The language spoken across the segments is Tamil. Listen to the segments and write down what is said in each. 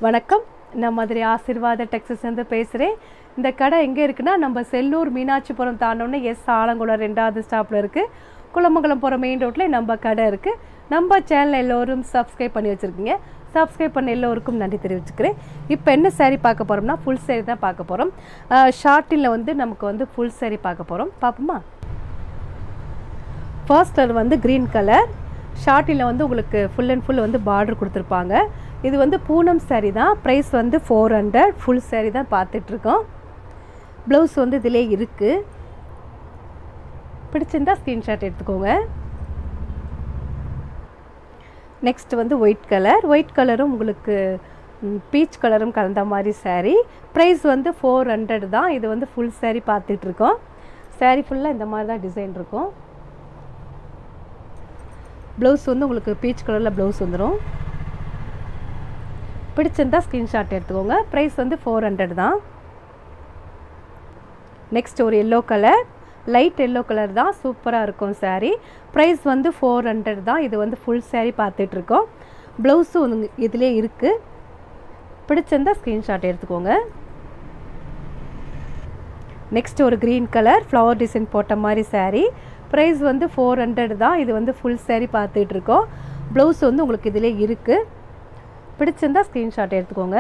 வணக்கம் நான் மதுரை ஆசீர்வாத டெக்ஸஸ்லேருந்து பேசுகிறேன் இந்த கடை எங்கே இருக்குன்னா நம்ம செல்லூர் மீனாட்சிபுரம் தாண்டோன்னே எஸ் ஆலங்குளம் ரெண்டாவது ஸ்டாப்பில் இருக்குது குளமங்கலம் போகிற மெயின் ரோட்டில் நம்ம கடை இருக்குது நம்ம சேனல் எல்லோரும் சப்ஸ்கிரைப் பண்ணி வச்சுருக்கீங்க சப்ஸ்கிரைப் பண்ண எல்லோருக்கும் நன்றி தெரிவிச்சுக்கிறேன் இப்போ என்ன saree பார்க்க போகிறோம்னா ஃபுல் saree தான் பார்க்க போகிறோம் ஷார்ட்டில் வந்து நமக்கு வந்து ஃபுல் saree பார்க்க போகிறோம் பார்ப்போமா ஃபர்ஸ்ட் கலர் வந்து க்ரீன் கலர் ஷார்ட்டில் வந்து உங்களுக்கு ஃபுல் அண்ட் ஃபுல் வந்து பார்டர் கொடுத்துருப்பாங்க இது வந்து பூனம் saree தான் ப்ரைஸ் வந்து ஃபோர் ஹண்ட்ரட் ஃபுல் saree தான் பார்த்துட்ருக்கோம் ப்ளவுஸ் வந்து இதிலே இருக்குது பிடிச்சிருந்தா ஸ்க்ரீன்ஷாட் எடுத்துக்கோங்க நெக்ஸ்ட் வந்து ஒயிட் கலர் ஒயிட் கலரும் உங்களுக்கு பீச் கலரும் கலந்த மாதிரி saree ப்ரைஸ் வந்து ஃபோர் ஹண்ட்ரட் தான் இது வந்து ஃபுல் saree பார்த்துட்ருக்கோம் saree ஃபுல்லாக இந்த மாதிரி தான் டிசைன் இருக்கும் ப்ளவுஸ் வந்து உங்களுக்கு பீச் கலரில் ப்ளவுஸ் வந்துடும் பிடிச்சிருந்தா ஸ்க்ரீன்ஷாட் எடுத்துக்கோங்க ப்ரைஸ் வந்து ஃபோர் ஹண்ட்ரட் தான் நெக்ஸ்ட் ஒரு yellow colour light yellow colour தான் சூப்பராக இருக்கும் saree ப்ரைஸ் வந்து ஃபோர் ஹண்ட்ரட் தான் இது வந்து ஃபுல் saree பார்த்துட்ருக்கோம் ப்ளவுஸும் வந்து இதிலே இருக்குது பிடிச்சிருந்தா ஸ்க்ரீன்ஷாட் எடுத்துக்கோங்க நெக்ஸ்ட் ஒரு க்ரீன் கலர் ஃப்ளவர் டிசைன் போட்ட மாதிரி saree ப்ரைஸ் வந்து ஃபோர் ஹண்ட்ரட் தான் இது வந்து ஃபுல் saree பார்த்துட்ருக்கோம் ப்ளவுஸ் வந்து உங்களுக்கு இதிலே இருக்குது பிடிச்சிருந்தா ஸ்க்ரீன்ஷாட் எடுத்துக்கோங்க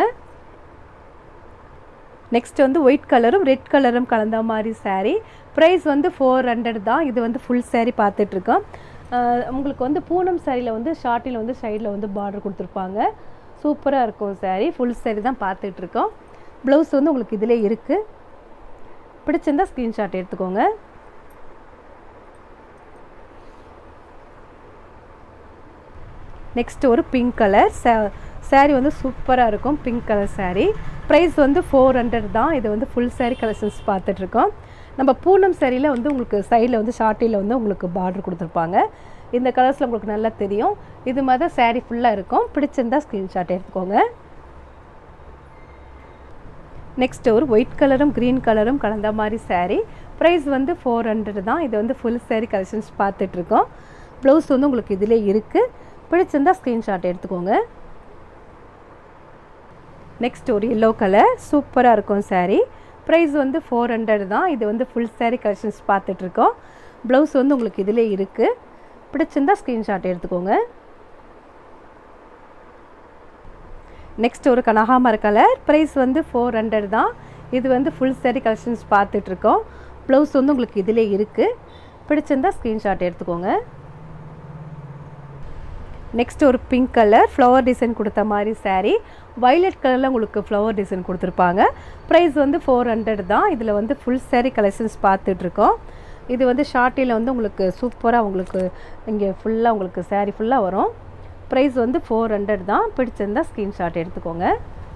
நெக்ஸ்ட் வந்து ஒயிட் கலரும் ரெட் கலரும் கலந்த மாதிரி saree ப்ரைஸ் வந்து ஃபோர் ஹண்ட்ரட் தான் இது வந்து ஃபுல் saree பார்த்துட்ருக்கோம் உங்களுக்கு வந்து பூனம் சாரியில் வந்து ஷார்ட்டில் வந்து சைடில் வந்து பார்டர் கொடுத்துருப்பாங்க சூப்பராக இருக்கும் saree ஃபுல் saree தான் பார்த்துட்ருக்கோம் ப்ளவுஸ் வந்து உங்களுக்கு இதிலே இருக்குது பிடிச்சிருந்தா ஸ்க்ரீன்ஷாட் எடுத்துக்கோங்க நெக்ஸ்ட் ஒரு பிங்க் கலர் saree வந்து சூப்பராக இருக்கும் பிங்க் கலர் saree ப்ரைஸ் வந்து ஃபோர் ஹண்ட்ரட் தான் இது வந்து ஃபுல் saree கலெக்ஷன்ஸ் பார்த்துட்ருக்கோம் நம்ம பூனம் சாரியில் வந்து உங்களுக்கு சைடில் வந்து ஷார்ட்டில் வந்து உங்களுக்கு பார்டர் கொடுத்துருப்பாங்க இந்த கலர்ஸில் உங்களுக்கு நல்லா தெரியும் இது மாதிரி தான் saree ஃபுல்லாக இருக்கும் பிடிச்சிருந்தா ஸ்க்ரீன்ஷாட் எடுத்துக்கோங்க நெக்ஸ்ட் ஒரு ஒயிட் கலரும் க்ரீன் கலரும் கலந்த மாதிரி saree ப்ரைஸ் வந்து ஃபோர் ஹண்ட்ரட் தான் இது வந்து ஃபுல் saree கலெக்ஷன்ஸ் பார்த்துட்ருக்கோம் ப்ளவுஸ் வந்து உங்களுக்கு இதிலே இருக்குது பிடிச்சிருந்தா ஸ்க்ரீன்ஷாட் எடுத்துக்கோங்க நெக்ஸ்ட் ஒரு எல்லோ கலர் சூப்பராக இருக்கும் saree ப்ரைஸ் வந்து ஃபோர் ஹண்ட்ரட் தான் இது வந்து ஃபுல் saree கலெக்ஷன்ஸ் பார்த்துட்ருக்கோம் ப்ளவுஸ் வந்து உங்களுக்கு இதிலே இருக்குது பிடிச்சிருந்தா ஸ்க்ரீன்ஷாட் எடுத்துக்கோங்க நெக்ஸ்ட் ஒரு கனகாமர கலர் ப்ரைஸ் வந்து ஃபோர் ஹண்ட்ரட் தான் இது வந்து ஃபுல் saree கலெக்ஷன்ஸ் பார்த்துட்ருக்கோம் ப்ளவுஸ் வந்து உங்களுக்கு இதிலே இருக்குது பிடிச்சிருந்தா ஸ்க்ரீன்ஷாட் எடுத்துக்கோங்க நெக்ஸ்ட் ஒரு பிங்க் கலர் ஃப்ளவர் டிசைன் கொடுத்த மாதிரி saree வைலட் கலரில் உங்களுக்கு ஃப்ளவர் டிசைன் கொடுத்துருப்பாங்க ப்ரைஸ் வந்து ஃபோர் ஹண்ட்ரட் தான் இதில் வந்து ஃபுல் saree கலெக்ஷன்ஸ் பார்த்துட்ருக்கோம் இது வந்து ஷார்ட்டில் வந்து உங்களுக்கு சூப்பராக உங்களுக்கு இங்கே ஃபுல்லாக உங்களுக்கு saree ஃபுல்லாக வரும் ப்ரைஸ் வந்து ஃபோர் ஹண்ட்ரட் தான் பிடிச்சிருந்தா ஸ்க்ரீன்ஷாட் எடுத்துக்கோங்க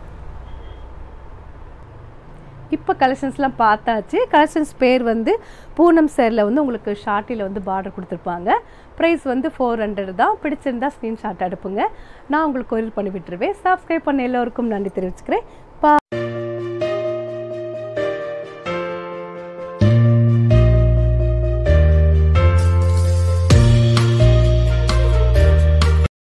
இப்போ கலெக்ஷன்ஸ்லாம் பார்த்தாச்சு கலெக்ஷன்ஸ் பேர் வந்து பூனம் சேரில் வந்து உங்களுக்கு ஷார்ட்டில் வந்து பார்டர் கொடுத்துருப்பாங்க ப்ரைஸ் வந்து ஃபோர் ஹண்ட்ரட் தான் பிடிச்சிருந்தா ஸ்க்ரீன்ஷாட் அனுப்புங்க நான் உங்களுக்கு கொரியர் பண்ணி விட்டுருவேன் சப்ஸ்கிரைப் பண்ண எல்லோருக்கும் நன்றி தெரிவிச்சுக்கிறேன் பா